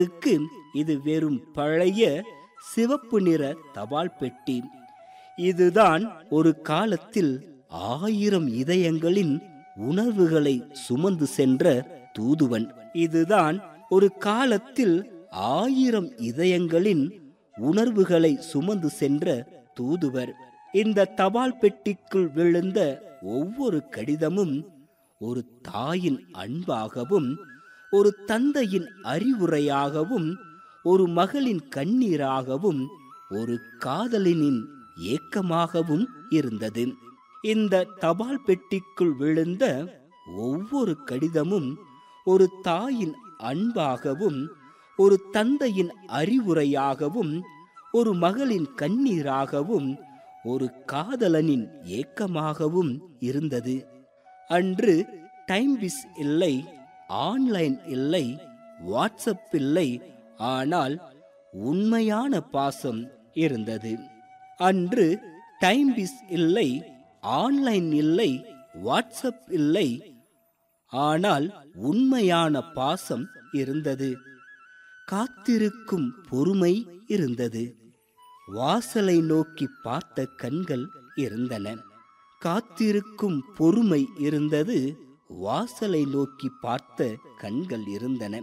க்கு இது வெறும் பழைய சிவப்பு நிற தபால் பெட்டி இதுதான் ஒரு காலத்தில் ஆயிரம் இதயங்களின் உணர்வுகளை சுமந்து சென்ற தூதுவன் இதுதான் ஒரு காலத்தில் ஆயிரம் இதயங்களின் உணர்வுகளை சுமந்து சென்ற தூதுவர் இந்த தபால் பெட்டிக்குள் விழுந்த ஒவ்வொரு கடிதமும் ஒரு தாயின் அன்பாகவும் ஒரு தந்தையின் அறிவுரையாகவும் ஒரு மகளின் கண்ணீராகவும் ஒரு காதலனின் ஏக்கமாகவும் இருந்தது இந்த தபால் பெட்டிக்குள் விழுந்த ஒவ்வொரு கடிதமும் ஒரு தாயின் அன்பாகவும் ஒரு தந்தையின் அறிவுரையாகவும் ஒரு மகளின் கண்ணீராகவும் ஒரு காதலனின் ஏக்கமாகவும் இருந்தது அன்று டைம்பிஸ் இல்லை ஆன்லைன் இல்லை வாட்ஸ்அப் இல்லை ஆனால் உண்மையான பாசம் இருந்தது அன்று டைம்பிஸ் இல்லை ஆன்லைன் இல்லை வாட்ஸ்அப் இல்லை ஆனால் உண்மையான பாசம் இருந்தது காத்திருக்கும் பொறுமை இருந்தது வாசலை நோக்கி பார்த்த கண்கள் இருந்தன காத்திருக்கும் பொறுமை இருந்தது வாசலை நோக்கி பார்த்த கண்கள் இருந்தன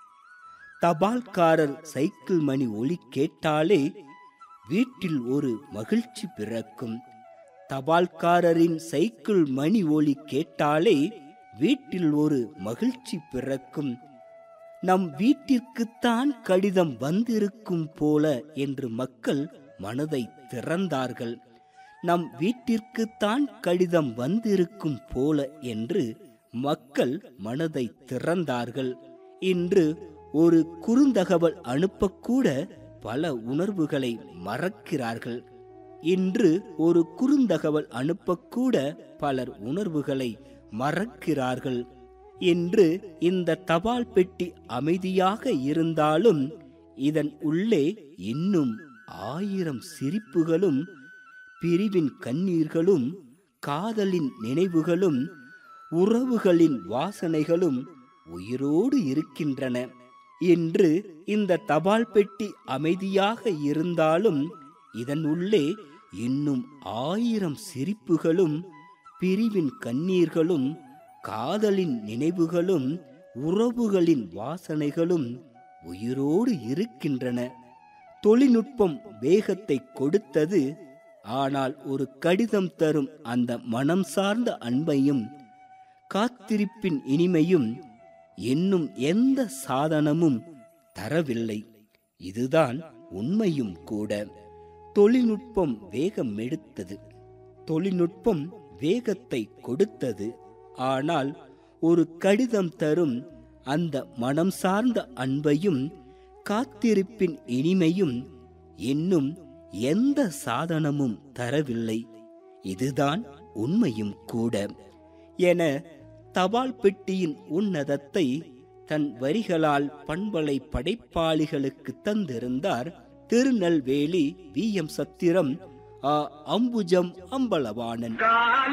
தபால்காரர் சைக்கிள் மணி ஒலி கேட்டாலே வீட்டில் ஒரு மகிழ்ச்சி பிறக்கும் தபால்காரரின் சைக்கிள் மணி ஒலி கேட்டாலே வீட்டில் ஒரு மகிழ்ச்சி பிறக்கும் நம் வீட்டிற்குத்தான் கடிதம் வந்திருக்கும் போல என்று மக்கள் மனதை திறந்தார்கள் நம் வீட்டிற்குத்தான் கடிதம் வந்திருக்கும் போல என்று மக்கள் மனதை திறந்தார்கள் இன்று ஒரு குறுந்தகவல் அனுப்பக்கூட பல உணர்வுகளை மறக்கிறார்கள் இன்று ஒரு குறுந்தகவல் அனுப்பக்கூட பலர் உணர்வுகளை மறக்கிறார்கள் என்று இந்த தபால் பெட்டி அமைதியாக இருந்தாலும் இதன் உள்ளே இன்னும் ஆயிரம் சிரிப்புகளும் பிரிவின் கண்ணீர்களும் காதலின் நினைவுகளும் உறவுகளின் வாசனைகளும் உயிரோடு இருக்கின்றன இன்று இந்த தபால் பெட்டி அமைதியாக இருந்தாலும் இதன் உள்ளே இன்னும் ஆயிரம் சிரிப்புகளும் பிரிவின் கண்ணீர்களும் காதலின் நினைவுகளும் உறவுகளின் வாசனைகளும் உயிரோடு இருக்கின்றன தொழில்நுட்பம் வேகத்தை கொடுத்தது ஆனால் ஒரு கடிதம் தரும் அந்த மனம் சார்ந்த அன்பையும் காத்திருப்பின் இனிமையும் என்னும் எந்த சாதனமும் தரவில்லை இதுதான் உண்மையும் கூட தொழில்நுட்பம் வேகம் எடுத்தது தொழில்நுட்பம் வேகத்தை கொடுத்தது ஆனால் ஒரு கடிதம் தரும் அந்த மனம் சார்ந்த அன்பையும் காத்திருப்பின் இனிமையும் இன்னும் எந்த சாதனமும் தரவில்லை இதுதான் உண்மையும் கூட என தபால் பெட்டியின் உன்னதத்தை தன் வரிகளால் பண்பலை படைப்பாளிகளுக்கு தந்திருந்தார் திருநெல்வேலி வி எம் சத்திரம் ஆ அம்புஜம் அம்பலவாணன் கால